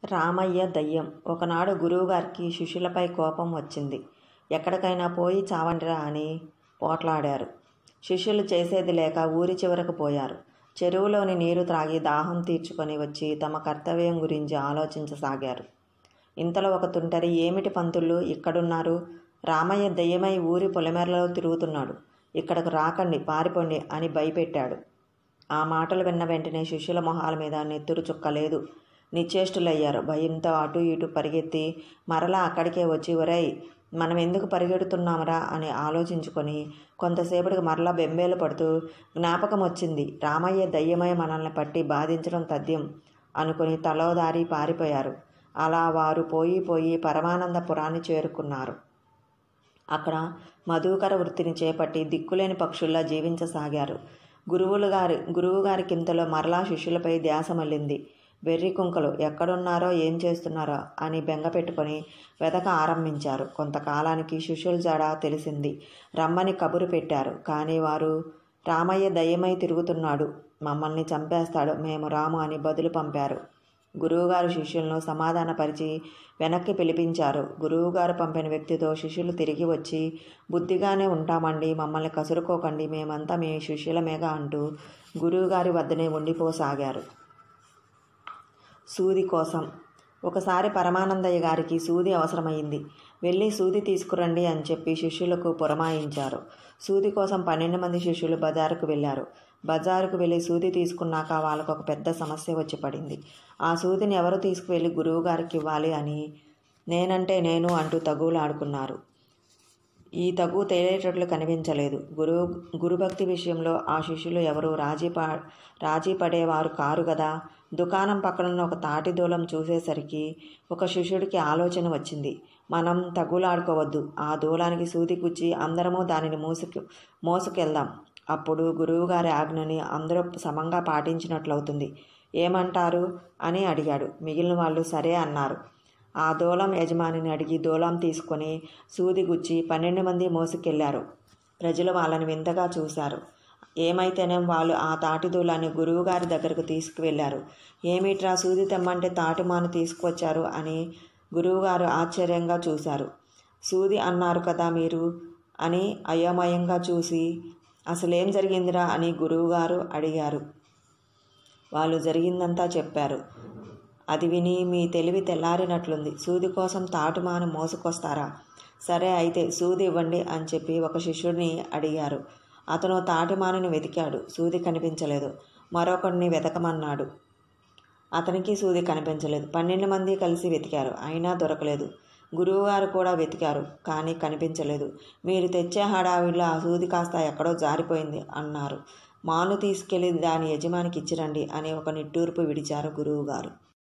రామయ్య దయ్యం ఒకనాడు గురువుగారికి శిష్యులపై కోపం వచ్చింది ఎక్కడికైనా పోయి చావండిరా అని పోట్లాడారు శిష్యులు చేసేది లేక ఊరి చివరకు పోయారు చెరువులోని నీరు త్రాగి దాహం తీర్చుకొని వచ్చి తమ కర్తవ్యం గురించి ఆలోచించసాగారు ఇంతలో ఒక తుంటరి ఏమిటి పంతులు ఇక్కడున్నారు రామయ్య దయ్యమై ఊరి పొలిమేరలో తిరుగుతున్నాడు ఇక్కడకు రాకండి పారిపోండి అని భయపెట్టాడు ఆ మాటలు విన్న వెంటనే శిష్యుల మొహాల మీద నెత్తురు చుక్కలేదు నిశ్చేష్టులయ్యారు భయంతో అటు ఇటు పరిగెత్తి మరలా అక్కడికే వచ్చి ఒరేయ్ మనం ఎందుకు పరిగెడుతున్నామరా అని ఆలోచించుకొని కొంతసేపటికి మరలా బెంబేలు పడుతూ జ్ఞాపకం వచ్చింది రామయ్య దయ్యమై మనల్ని పట్టి బాధించడం తథ్యం అనుకుని తలోదారి పారిపోయారు అలా వారు పోయి పోయి పరమానందపురాన్ని చేరుకున్నారు అక్కడ మధుకర వృత్తిని చేపట్టి దిక్కులేని పక్షుల్లా జీవించసాగారు గురువులు గారి గురువు గారి కింతలో మరలా శిష్యులపై ధ్యాస మళ్ళింది వెర్రి కుంకలు ఎక్కడున్నారో ఏం చేస్తున్నారో అని బెంగ పెట్టుకొని వెతక ఆరంభించారు కొంతకాలానికి శిష్యుల జాడ తెలిసింది రమ్మని కబురు పెట్టారు కానీ వారు రామయ్య దయ్యమై తిరుగుతున్నాడు మమ్మల్ని చంపేస్తాడు మేము రాము అని బదులు పంపారు గురువుగారు శిష్యులను సమాధానపరిచి వెనక్కి పిలిపించారు గురువుగారు పంపిన వ్యక్తితో శిష్యులు తిరిగి వచ్చి బుద్ధిగానే ఉంటామండి మమ్మల్ని కసురుకోకండి మేమంతా మీ శిష్యులమేగా అంటూ గురువుగారి వద్దనే ఉండిపోసాగారు సూది కోసం ఒకసారి పరమానందయ్య గారికి సూది అవసరమైంది వెళ్ళి సూది తీసుకురండి అని చెప్పి శిష్యులకు పురమాయించారు సూది కోసం పన్నెండు మంది శిష్యులు బజారుకు వెళ్ళారు బజారుకు వెళ్ళి సూది తీసుకున్నాక వాళ్ళకు ఒక పెద్ద సమస్య వచ్చి పడింది ఆ సూదిని ఎవరు తీసుకువెళ్ళి గురువుగారికి ఇవ్వాలి అని నేనంటే నేను అంటూ తగువులాడుకున్నారు ఈ తగు తేలేటట్లు కనిపించలేదు గురువు గురుభక్తి విషయంలో ఆ శిష్యులు ఎవరు రాజీ పా రాజీ పడేవారు కారు కదా దుకాణం పక్కనున్న ఒక తాటి దూలం చూసేసరికి ఒక శిష్యుడికి ఆలోచన వచ్చింది మనం తగులాడుకోవద్దు ఆ దూలానికి సూది గుచ్చి అందరము దానిని మోసుకు మోసుకెళ్దాం అప్పుడు గురువుగారి ఆజ్ఞని అందరూ సమంగా పాటించినట్లవుతుంది ఏమంటారు అని అడిగాడు మిగిలిన వాళ్ళు సరే అన్నారు ఆ దూలం యజమానిని అడిగి దూలం తీసుకొని సూది గుచ్చి పన్నెండు మంది మోసుకెళ్లారు ప్రజలు వాళ్ళని వింతగా చూశారు ఏమైతేనే వాళ్ళు ఆ తాటి దూలాన్ని గురువుగారి దగ్గరకు తీసుకువెళ్లారు ఏమిట్రా సూది తెమ్మంటే తాటిమాను తీసుకొచ్చారు అని గురువుగారు ఆశ్చర్యంగా చూశారు సూది అన్నారు కదా మీరు అని అయోమయంగా చూసి అసలేం జరిగిందిరా అని గురువుగారు అడిగారు వాళ్ళు జరిగిందంతా చెప్పారు అది విని మీ తెలివి తెల్లారినట్లుంది సూది కోసం తాటుమాను మోసుకొస్తారా సరే అయితే సూది ఇవ్వండి అని చెప్పి ఒక శిష్యుడిని అడిగారు అతను తాటిమానుని వెతికాడు సూది కనిపించలేదు మరొకడిని వెతకమన్నాడు అతనికి సూది కనిపించలేదు పన్నెండు మంది కలిసి వెతికారు అయినా దొరకలేదు గురువుగారు కూడా వెతికారు కానీ కనిపించలేదు మీరు తెచ్చే హడావిడిలో ఆ సూది కాస్త ఎక్కడో జారిపోయింది అన్నారు మాను తీసుకెళ్లి దాని యజమానికి ఇచ్చిరండి అని ఒక నిట్టూర్పు విడిచారు గురువుగారు